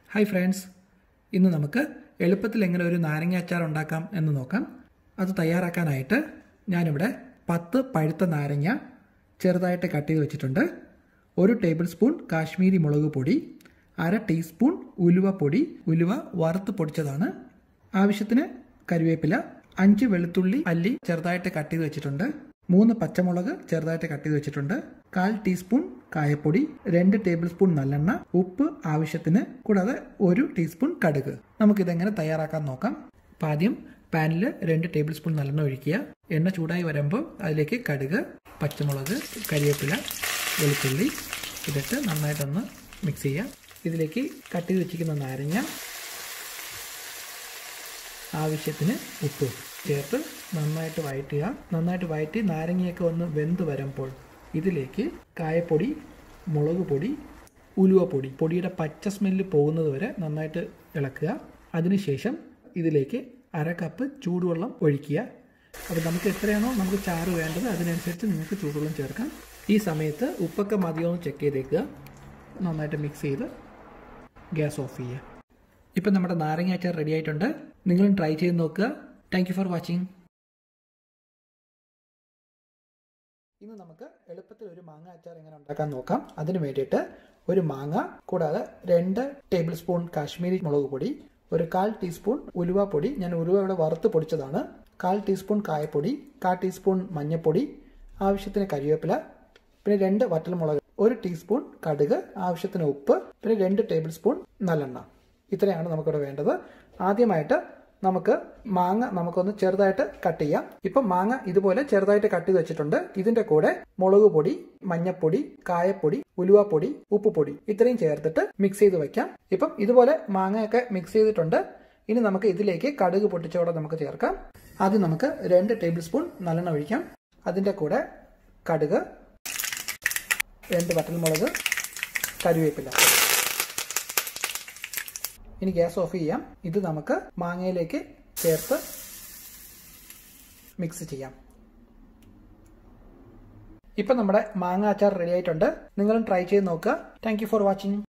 hi friends ഇന്ന് നമുക്ക് എളുപ്പത്തിൽ എങ്ങനെ ഒരു നാരങ്ങ അച്ചാർ ഉണ്ടാക്കാം എന്ന് നോക്കാം അത് തയ്യാറാക്കാനായിട്ട് ഞാനിവിടെ പത്ത് പഴുത്ത നാരങ്ങ ചെറുതായിട്ട് കട്ട് ചെയ്ത് വെച്ചിട്ടുണ്ട് ഒരു ടേബിൾ സ്പൂൺ കാശ്മീരി മുളക് പൊടി അര ടീസ്പൂൺ ഉലുവ പൊടി ഉലുവ വറുത്ത് പൊടിച്ചതാണ് ആവശ്യത്തിന് കരുവേപ്പില അഞ്ച് വെളുത്തുള്ളി അല്ലി ചെറുതായിട്ട് കട്ട് ചെയ്ത് വെച്ചിട്ടുണ്ട് മൂന്ന് പച്ചമുളക് ചെറുതായിട്ട് കട്ട് ചെയ്ത് വെച്ചിട്ടുണ്ട് കാൽ ടീസ്പൂൺ കായപ്പൊടി രണ്ട് ടേബിൾ സ്പൂൺ നല്ലെണ്ണ ഉപ്പ് ആവശ്യത്തിന് കൂടാതെ ഒരു ടീസ്പൂൺ കടുക് നമുക്കിതെങ്ങനെ തയ്യാറാക്കാൻ നോക്കാം അപ്പം ആദ്യം പാനിൽ രണ്ട് ടേബിൾ സ്പൂൺ നല്ലെണ്ണ ഒഴിക്കുക എണ്ണ ചൂടായി വരുമ്പോൾ അതിലേക്ക് കടുക് പച്ചമുളക് കരിവേപ്പില വെളുത്തുള്ളി ഇതിട്ട് നന്നായിട്ടൊന്ന് മിക്സ് ചെയ്യുക ഇതിലേക്ക് കട്ട് ചെയ്ത് വെച്ചിരിക്കുന്ന നാരങ്ങ ആവശ്യത്തിന് ഉപ്പ് ചേർത്ത് നന്നായിട്ട് വഴറ്റുക നന്നായിട്ട് വഴറ്റി നാരങ്ങയൊക്കെ ഒന്ന് വെന്ത് വരുമ്പോൾ ഇതിലേക്ക് കായപ്പൊടി മുളക് പൊടി ഉലുവപ്പൊടി പൊടിയുടെ പച്ച സ്മെല്ല് പോകുന്നത് വരെ നന്നായിട്ട് ഇളക്കുക അതിനുശേഷം ഇതിലേക്ക് അര കപ്പ് ചൂടുവെള്ളം ഒഴിക്കുക അപ്പോൾ നമുക്ക് എത്രയാണോ നമുക്ക് ചാറ് വേണ്ടത് അതിനനുസരിച്ച് നിങ്ങൾക്ക് ചൂടുവെള്ളം ചേർക്കാം ഈ സമയത്ത് ഉപ്പൊക്കെ മതിയോ എന്ന് ചെക്ക് ചെയ്തേക്കുക നന്നായിട്ട് മിക്സ് ചെയ്ത് ഗ്യാസ് ഓഫ് ചെയ്യുക ഇപ്പം നമ്മുടെ നാരങ്ങ അച്ചാർ റെഡി ആയിട്ടുണ്ട് നിങ്ങളും ട്രൈ ചെയ്ത് നോക്കുക താങ്ക് യു ഫോർ വാച്ചിങ് ഇന്ന് നമുക്ക് എളുപ്പത്തിൽ ഒരു മാങ്ങ അച്ചാർ എങ്ങനെ ഉണ്ടാക്കാൻ നോക്കാം അതിന് വേണ്ടിയിട്ട് ഒരു മാങ്ങ കൂടാതെ രണ്ട് ടേബിൾ സ്പൂൺ കാശ്മീരി മുളക് പൊടി ഒരു കാൽ ടീസ്പൂൺ ഉലുവ പൊടി ഞാൻ ഉലുവ ഇവിടെ വറുത്ത് പൊടിച്ചതാണ് കാൽ ടീസ്പൂൺ കായപ്പൊടി കാൽ ടീസ്പൂൺ മഞ്ഞൾപ്പൊടി ആവശ്യത്തിന് കരിവേപ്പില പിന്നെ രണ്ട് വറ്റൽമുളക് ഒരു ടീസ്പൂൺ കടുക് ആവശ്യത്തിന് ഉപ്പ് പിന്നെ രണ്ട് ടേബിൾ സ്പൂൺ നല്ലെണ്ണ ഇത്രയാണ് നമുക്കിവിടെ വേണ്ടത് ആദ്യമായിട്ട് നമുക്ക് മാങ്ങ നമുക്കൊന്ന് ചെറുതായിട്ട് കട്ട് ചെയ്യാം ഇപ്പം മാങ്ങ ഇതുപോലെ ചെറുതായിട്ട് കട്ട് ചെയ്ത് വെച്ചിട്ടുണ്ട് ഇതിന്റെ കൂടെ മുളക് പൊടി മഞ്ഞപ്പൊടി കായപ്പൊടി ഉലുവാപ്പൊടി ഉപ്പുപൊടി ഇത്രയും ചേർത്തിട്ട് മിക്സ് ചെയ്ത് വെക്കാം ഇപ്പം ഇതുപോലെ മാങ്ങയൊക്കെ മിക്സ് ചെയ്തിട്ടുണ്ട് ഇനി നമുക്ക് ഇതിലേക്ക് കടുക് പൊട്ടിച്ചോടെ നമുക്ക് ചേർക്കാം ആദ്യം നമുക്ക് രണ്ട് ടേബിൾ സ്പൂൺ നല്ലെണ്ണ ഒഴിക്കാം അതിന്റെ കൂടെ കടുക് രണ്ട് വറ്റൽമുളക് കരുവേപ്പില ഇനി ഗ്യാസ് ഓഫ് ചെയ്യാം ഇത് നമുക്ക് മാങ്ങയിലേക്ക് ചേർത്ത് മിക്സ് ചെയ്യാം ഇപ്പം നമ്മുടെ മാങ്ങ അച്ചാർ റെഡി ആയിട്ടുണ്ട് നിങ്ങളും ട്രൈ ചെയ്ത് നോക്കുക താങ്ക് ഫോർ വാച്ചിങ്